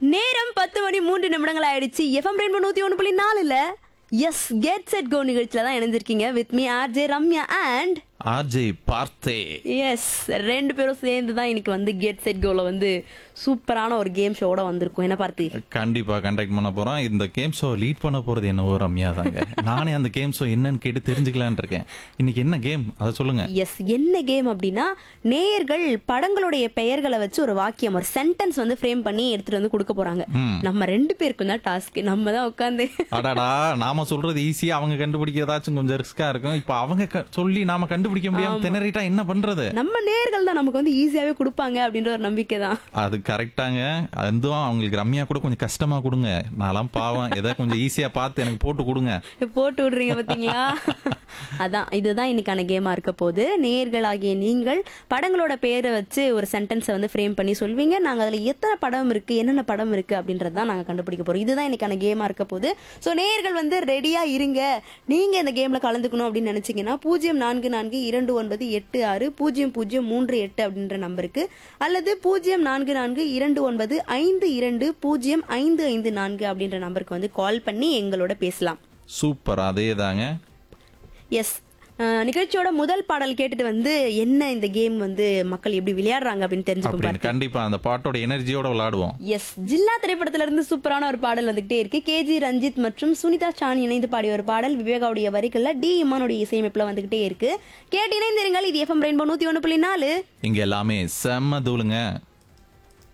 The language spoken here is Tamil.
நேரம் பத்து மணி மூன்று நிமிடங்கள் ஆயிடுச்சு எஃப்எம் ரெண்டு நூத்தி ஒன்று புள்ளி நாலுல எஸ் கெட் செட் கோ நிகழ்ச்சியில தான் இணைஞ்சிருக்கீங்க with me R J Ramya and RJ Parthesh ரெண்டு பேரும் சேர்ந்து தான் இன்னைக்கு வந்து கெட் செட் கோல வந்து சூப்பரான ஒரு கேம் ஷோட வந்திருக்கும் என்ன பார்த்து கண்டிப்பா கண்டக்ட் பண்ண போறோம் இந்த கேம் ஷோ லீட் பண்ண போறது என்னவோ ரம்யா தாங்க நானே அந்த கேம் ஷோ என்னன்னு கேட்டு தெரிஞ்சுக்கலான்னு இருக்கேன் இன்னைக்கு என்ன கேம் அதை சொல்லுங்க எஸ் என்ன கேம் அப்படின்னா நேயர்கள் படங்களுடைய பெயர்களை வச்சு ஒரு வாக்கியம் ஒரு சென்டென்ஸ் வந்து ஃப்ரேம் பண்ணி எடுத்துட்டு வந்து கொடுக்க போறாங்க நம்ம ரெண்டு பேருக்கும் தான் டாஸ்க் நம்ம தான் உட்காந்து அடாடா நாம சொல்றது ஈஸியா அவங்க கண்டுபிடிக்கிறதாச்சும் கொஞ்சம் ரிஸ்கா இருக்கும் இப்ப அவங்க க- சொல்லி நாம கண்டுபிடிக்க முடியாம திணறிட்டா என்ன பண்றது நம்ம நேயர்கள் தான் நமக்கு வந்து ஈஸியாவே கொடுப்பாங்க அப்படின்ற ஒரு நம்பிக்கை தான் அது கரெக்டாங்க அதுவும் அவங்களுக்கு ரம்யா கூட கொஞ்சம் கஷ்டமா கொடுங்க நான்லாம் பாவம் ஏதோ கொஞ்சம் ஈஸியா பார்த்து எனக்கு போட்டு கொடுங்க போட்டு விடுறீங்க பாத்தீங்களா அதான் இதுதான் இன்னைக்கான கேமா இருக்க போகுது நேயர்களாகிய நீங்கள் படங்களோட பேரை வச்சு ஒரு சென்டென்ஸை வந்து ஃப்ரேம் பண்ணி சொல்வீங்க நாங்க அதுல எத்தனை படம் இருக்கு என்னென்ன படம் இருக்கு அப்படின்றத தான் நாங்க கண்டுபிடிக்க போறோம் இதுதான் இன்னைக்கான கேமா இருக்க போகுது ஸோ நேயர்கள் வந்து ரெடியா இருங்க நீங்க இந்த கேம்ல கலந்துக்கணும் அப்படின்னு நினைச்சீங்கன்னா பூஜ்ஜியம் நான்கு நான்கு இரண்டு ஒன்பது எட்டு ஆறு பூஜ்ஜியம் பூஜ்ஜியம் மூன்று எட்டு அப்படின்ற நம்பருக்கு அல்லது பூஜ்ஜியம் நான்கு நான்கு இரண்டு ஒன்பது ஐந்து இரண்டு பூஜ்ஜியம் ஐந்து ஐந்து நான்கு அப்படின்ற நம்பருக்கு வந்து கால் பண்ணி எங்களோட பேசலாம் சூப்பர் அதே தாங்க எஸ் நிகழ்ச்சியோட முதல் பாடல் கேட்டுட்டு வந்து என்ன இந்த கேம் வந்து மக்கள் எப்படி விளையாடுறாங்க அப்படின்னு தெரிஞ்சுக்கோங்க அப்படின்னு கண்டிப்பா அந்த பாட்டோட எனர்ஜியோட விளையாடுவோம் எஸ் ஜில்லா திரைப்படத்துல இருந்து சூப்பரான ஒரு பாடல் வந்துகிட்டே இருக்கு கேஜி ரஞ்சித் மற்றும் சுனிதா சான் இணைந்து பாடிய ஒரு பாடல் விவேகாவுடைய வரிகள்ல டி இமானுடைய இசையமைப்புல வந்துகிட்டே இருக்கு கேட்டு இணைந்திருங்கள் இது எஃப்எம் ரெயின்போ நூத்தி ஒண்ணு புள்ளி நாலு இங்க எல்லாமே செம்ம தூளுங்க